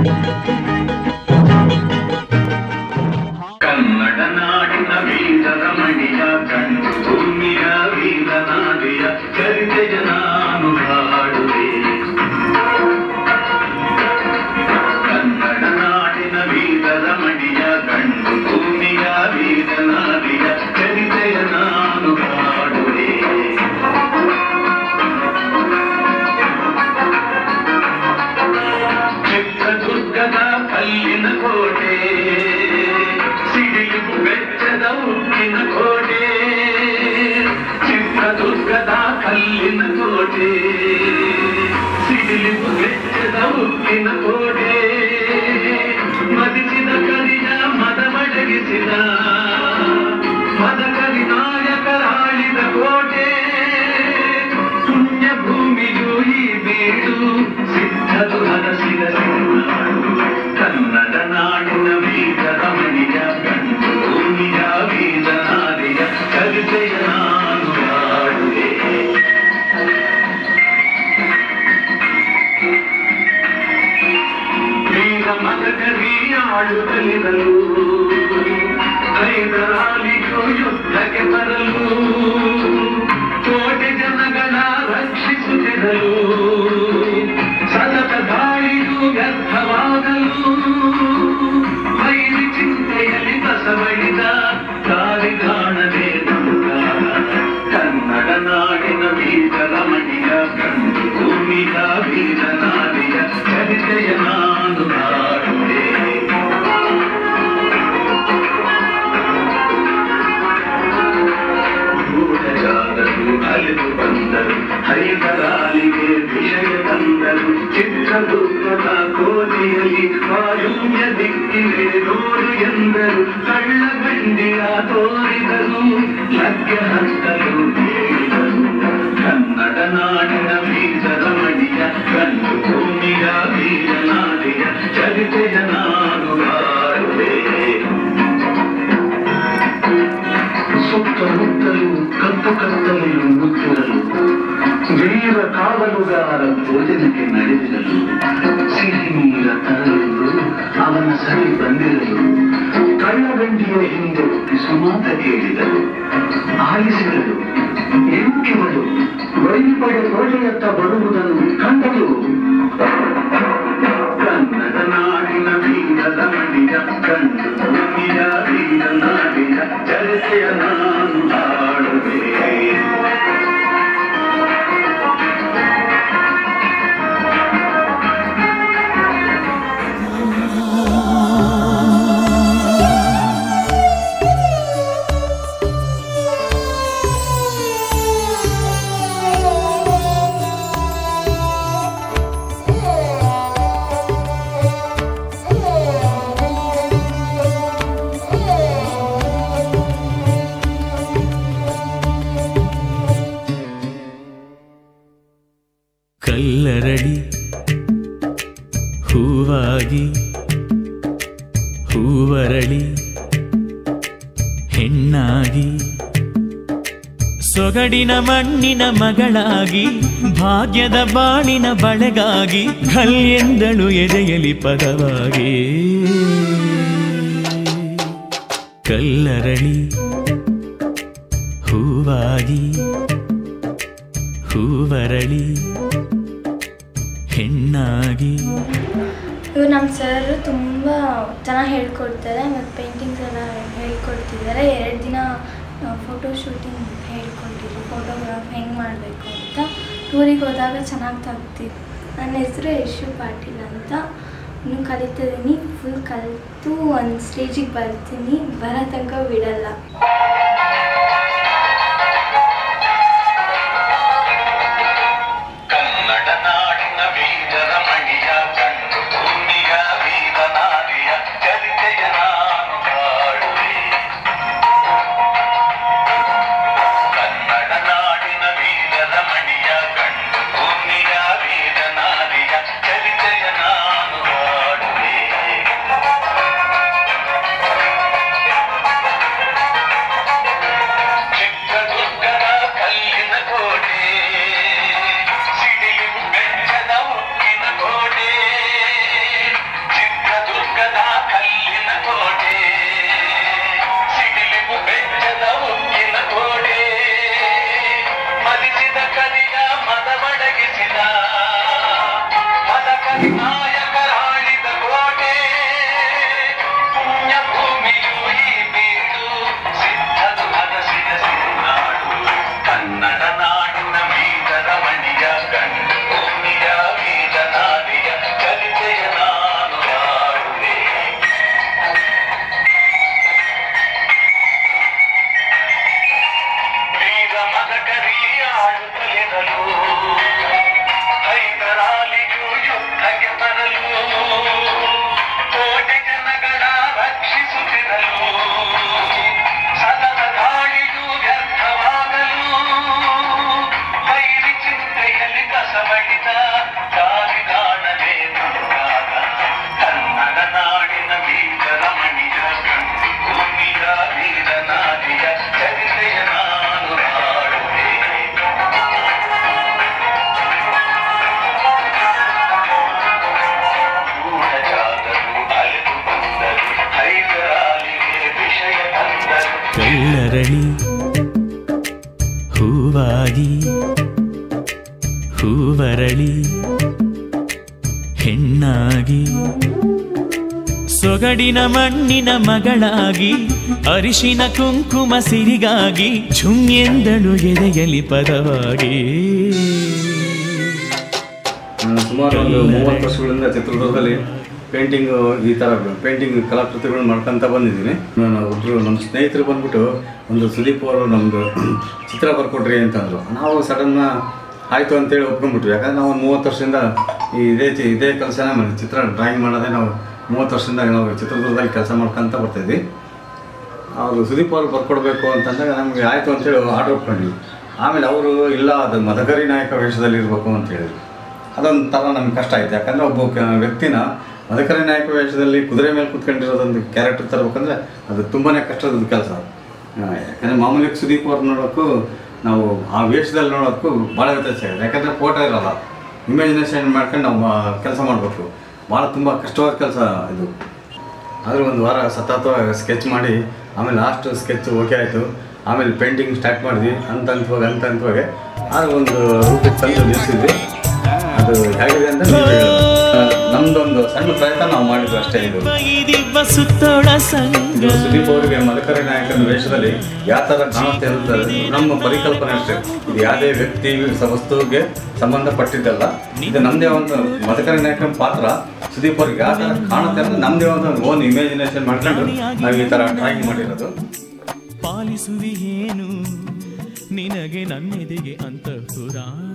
ಕನ್ನಡ ನಾಡಿನ ವೀರರ ಮಣಿಯ ಕಣ್ಣು ಭೂಮಿಯ ವೀರನಾದಿಯ ಚರಿತೆಯ ನಾನು ಹಾಡುವೆ ಕನ್ನಡ ನಾಡಿನ ವೀರರ ಮಣಿಯ ಕಣ್ಣು ಭೂಮಿಯ ವೀರನಾದಿಯ ಚರಿತೆಯ ನಾನು ಹಾಡುವೆ ಚಿತ್ರದುರ್ಗದ ಕಲ್ಲಿನ ಕೋಟೆ ಸಿಡಿಲು ಬೆಚ್ಚದ ಉಕ್ಕಿನ ಕೋಟೆ ಚಿತ್ರದುರ್ಗದ ಕಲ್ಲಿನ ಕೋಟೆ ಸಿಡಿಲು ಬೆಚ್ಚದ ಉಕ್ಕಿನ ಕೋಟೆ ಮದಿಸಿದ ಕರಿಯ ಮದಮಡಗಿಸಿದ ಮದಕರಿ ನಾಯಕರಾಳಿದ ಕೋಟೆ ಪುಣ್ಯ ಭೂಮಿಯು ಈ ಬೀಡು ಸಿದ್ಧರು ಹರಸಿದ ಸಿಂಹಾಡು ಕನ್ನಡ ನಾಡಿನ ವೀರ ಮಣಿಯ ಗಂಡು ಭೂಮಿಯ ವೀರ ನಾರಿಯ ಕವಿತೆಯ ನಾನು ಹಾಡುವೆ ವೀರ ಮದಕರಿ ಆಳುತ್ತಲಿರಲು ಹೈದರಾಲಿಗೂ ಯುದ್ಧಕ್ಕೆ ಬರಲು ಕೋಟೆ ಜನಗಳ ರಕ್ಷಿಸುತ್ತಿರಲು ಸತತ ದಾಳಿಯು ವ್ಯರ್ಥವಾಗಲು ವೈರಿ ಚಿಂತೆಯಲ್ಲಿ ಬಸವಳಿದ ದಾರಿ ಕಾಣದೆ ಬಂದ ಕನ್ನಡ ನಾಡಿನ ವೀರರ ಮಣಿಯ ಗಂಡು ಭೂಮಿಯ ವೀರನಾದಿಯ ಚರಿತೆಯ ನಾನು ಹಾಡುವೆ ಗೂಢಚಾರರು ಅಲೆದು ಬಂದರು ಹೈದರಾಲಿಗೆ ವಿಷಯ ತಂದರು ಚಿತ್ರದುರ್ಗದ ಕೋಟೆಯಲ್ಲಿ ವಾಯುವ್ಯ ದಿಕ್ಕಿಗೆ ನೋಡು ಎಂದರು ಕಳ್ಳ ಗಂಡಿಯ ತೋರಿದರು ಲಗ್ಗ ಹತ್ತಲು ಹೇಳಿದರು ಕನ್ನಡ ನಾಡಿನ ವೀರರ ಮಣಿಯ ಗಂಡು ಭೂಮಿಯ ವೀರನಾದಿಯ ಚರಿತೆಯ ನಾನು ಹಾಡುವೆ ಸುತ್ತಮುತ್ತಲು ಕಪ್ಪು ಕತ್ತಲೆಯು ಮುತ್ತಿರಲು ವೀರ ಕಾವಲುಗಾರ ಭೋಜನಕ್ಕೆ ನಡೆದಿರಲು ಸಿಹಿ ನೀರ ತರಲೆಂದು ಅವನ ಸರಿ ಬಂದಿರಲು ಕಳ್ಳಗಂಡಿಯ ಹಿಂದೆ ಸುಮಾತ ಕೇಳಿದರು ಆಲಿಸಿದಳು ಎಂಕಿವಳು ವೈಪಡೆ ಕೋಟೆಯತ್ತ ಬರುವುದನ್ನು ಕಂಡಳು ಕನ್ನಡ ನಾಡಿನ ವೀರದ ಮಣಿಯ ಕಂಡು ಭೂಮಿಯ ವೀರ ನಾಡಿಯ ಚರಿತೆಯ ನಾನು ಹಾಡುವೆ ಕಲ್ಲರಳಿ ಹೂವಾಗಿ ಹೂವರಳಿ ಹೆಣ್ಣಾಗಿ ಸೊಗಡಿನ ಮಣ್ಣಿನ ಮಗಳಾಗಿ ಭಾಗ್ಯದ ಬಾಳಿನ ಬಳೆಗಾಗಿ ಘಲ್ ಎಂದಳು ಎದೆಯಲಿ ಪದವಾಗಿ ಕಲ್ಲರಳಿ ಹೂವಾಗಿ ಹೂವರಳಿ ಹೆಣ್ಣಾಗಿ ಇವ್ರು ನಮ್ಮ ಸರ್ ತುಂಬ ಚೆನ್ನಾಗಿ ಹೇಳ್ಕೊಡ್ತಾರೆ ಮತ್ತು ಪೇಂಟಿಂಗ್ಸ್ ಎಲ್ಲ ಹೇಳ್ಕೊಡ್ತಿದ್ದಾರೆ ಎರಡು ದಿನ ಫೋಟೋ ಶೂಟಿಂಗ್ ಹೇಳ್ಕೊಟ್ಟಿದ್ರು ಫೋಟೋಗ್ರಾಫ್ ಹೆಂಗೆ ಮಾಡಬೇಕು ಅಂತ ಟೂರಿಗೆ ಹೋದಾಗ ಚೆನ್ನಾಗಿ ತೆಗ್ತಿದ್ದು ನನ್ನ ಹೆಸರು ಯಶು ಪಾಟೀಲ್ ಅಂತ ಇನ್ನೂ ಕಲಿತಿದ್ದೀನಿ ಫುಲ್ ಕಲಿತು ಒಂದು ಸ್ಟೇಜಿಗೆ ಬರ್ತೀನಿ ಬರೋ ತನಕ ಬಿಡಲ್ಲ ಕನ್ನಡ ನಾಡಿನ ವೀರರ ಮಣಿಯ ಕಂಡು ಭೂಮಿಯ ವೀರನಾದಿಯ ಚರಿತೆಯ ನಾನು ಹಾಡುವೆ ಕನ್ನಡ ನಾಡಿನ ವೀರರ ಮಣಿಯ ಕಂಡು ಭೂಮಿಯ ವೀರನಾದಿಯ ಚರಿತೆಯ ನಾನು ಹಾಡುವೆ ಹೆಣ್ಣಾಗಿ ಸೊಗಡಿನ ಮಣ್ಣಿನ ಮಗಳಾಗಿ ಅರಿಶಿನ ಕುಂಕುಮ ಸಿರಿಗಾಗಿ ಝುಮ್ ಎಂದಳು ಎದೆಯಲಿ ಪದವಾಗಿ ನಾನು ಸುಮಾರು ಒಂದು ಮೂವತ್ತು ವರ್ಷಗಳಿಂದ ಚಿತ್ರದುರ್ಗದಲ್ಲಿ ಪೇಂಟಿಂಗ್ ಈ ಥರ ಪೇಂಟಿಂಗ್ ಕಲಾಕೃತಿಗಳನ್ನ ಮಾಡ್ಕೊಂತ ಬಂದಿದ್ದೀನಿ ನಾನು ಒಬ್ಬರು ನಮ್ಮ ಸ್ನೇಹಿತರು ಬಂದ್ಬಿಟ್ಟು ಒಂದು ಸುದೀಪ್ ಅವರು ನಮ್ಮದು ಚಿತ್ರ ಬರ್ಕೊಡ್ರಿ ಅಂತಂದರು ನಾವು ಸಡನ್ನ ಆಯಿತು ಅಂತೇಳಿ ಒಪ್ಕೊಂಡ್ಬಿಟ್ವಿ ಯಾಕಂದ್ರೆ ನಾವು ಒಂದು ಮೂವತ್ತು ವರ್ಷದಿಂದ ಈ ಇದೇ ಚಿ- ಇದೇ ಕೆಲಸನ ಮಾಡಿ ಚಿತ್ರ ಡ್ರಾಯಿಂಗ್ ಮಾಡೋದೇ ನಾವು ಮೂವತ್ತು ವರ್ಷದಿಂದ ನಾವು ಚಿತ್ರದುರ್ಗದಲ್ಲಿ ಕೆಲಸ ಮಾಡ್ಕೊಂತ ಬರ್ತಾಯಿದ್ವಿ ಅವರು ಸುದೀಪ್ ಅವ್ರು ಬರ್ಕೊಡ್ಬೇಕು ಅಂತಂದಾಗ ನಮಗೆ ಆಯಿತು ಅಂತೇಳಿ ಆರ್ಡ್ರ್ ಒಪ್ಕೊಂಡ್ವಿ ಆಮೇಲೆ ಅವರು ಇಲ್ಲ ಅದು ಮದಕರಿ ನಾಯಕ ವೇಷದಲ್ಲಿ ಇರಬೇಕು ಅಂತ ಹೇಳಿದ್ರು ಅದೊಂದು ಥರ ನಮ್ಗೆ ಕಷ್ಟ ಆಯ್ತು ಯಾಕಂದರೆ ಒಬ್ಬ ಕ- ವ್ಯಕ್ತಿನ ಮದಕರಿ ನಾಯಕ ವೇಷದಲ್ಲಿ ಕುದುರೆ ಮೇಲೆ ಕೂತ್ಕೊಂಡಿರೋದೊಂದು ಕ್ಯಾರೆಕ್ಟರ್ ತರಬೇಕಂದ್ರೆ ಅದು ತುಂಬಾ ಕಷ್ಟದ ಕೆಲಸ ಯಾಕಂದರೆ ಮಾಮೂಲಿ ಸುದೀಪ್ ಅವ್ರು ನೋಡೋಕ್ಕೂ ನಾವು ಆ ವೇಷದಲ್ಲಿ ನೋಡೋಕ್ಕೂ ಭಾಳ ವ್ಯತ್ಯಾಸ ಇದೆ ಯಾಕಂದರೆ ಫೋಟೋ ಇರೋಲ್ಲ ಇಮ್ಯಾಜಿನೇಷನ್ ಮಾಡ್ಕೊಂಡು ನಾವು ಕೆಲಸ ಮಾಡಬೇಕು ಭಾಳ ತುಂಬ ಕಷ್ಟವಾದ ಕೆಲಸ ಇದು ಆದರೂ ಒಂದು ವಾರ ಸತತವಾಗಿ ಸ್ಕೆಚ್ ಮಾಡಿ ಆಮೇಲೆ ಲಾಸ್ಟ್ ಸ್ಕೆಚ್ ಓಕೆ ಆಯಿತು ಆಮೇಲೆ ಪೇಂಟಿಂಗ್ ಸ್ಟಾರ್ಟ್ ಮಾಡಿದ್ವಿ ಹಂತ ಹಂತವಾಗಿ ಹಂತ ಹಂತವಾಗಿ ಆಗ ಒಂದು ರೂಪಕ್ಕೆ ತಂದು ನಿಲ್ಲಿಸಿದ್ವಿ ಅದು ಹೇಗಿದೆ ಅಂತ ನೀವು ಹೇಳಿ. ಆ, ನಮ್ದೊಂದು ಸಣ್ಣ ಪ್ರಯತ್ನ ನಾವು ಮಾಡಿದ್ವಿ ಅಷ್ಟೇ ಇದು ದಿವ್ಯ ಸುತ್ತೋಳ ಸಂಗ ಇದು ಸುದೀಪ್ ಅವರಿಗೆ ಮದಕರಿ ನಾಯಕನ ವೇಷದಲ್ಲಿ ಯಾವ ಥರ ಕಾಣುತ್ತೆ ಅಂತ ನಮ್ಮ ಪರಿಕಲ್ಪನೆ ಅಷ್ಟೇ ಇದು ಯಾವುದೇ ವ್ಯಕ್ತಿ ಸ- ವಸ್ತುವಿಗೆ ಸಂಬಂಧಪಟ್ಟಿದ್ದಲ್ಲ ಇದು ನಮ್ಮದೇ ಒಂದು ಮದಕರಿ ನಾಯಕನ ಪಾತ್ರ ಸುದೀಪ್ ಅವ್ರಿಗೆ ಯಾವ ಥರ ಕಾಣುತ್ತೆ ಅಂತ ನಮ್ಮದೇ ಒಂದು ಓನ್ ಇಮ್ಯಾಜಿನೇಷನ್ ಮಾಡ್ಕೊಂಡು ನಾವು ಈ ಥರ ಡ್ರಾಯಿಂಗ್ ಮಾಡಿರೋದು ಪಾಲಿಸುವಿ ಏನು ನಿನಗೆ ನನ್ನೆದೆಗೆ ಅಂತಃಪುರಾಣ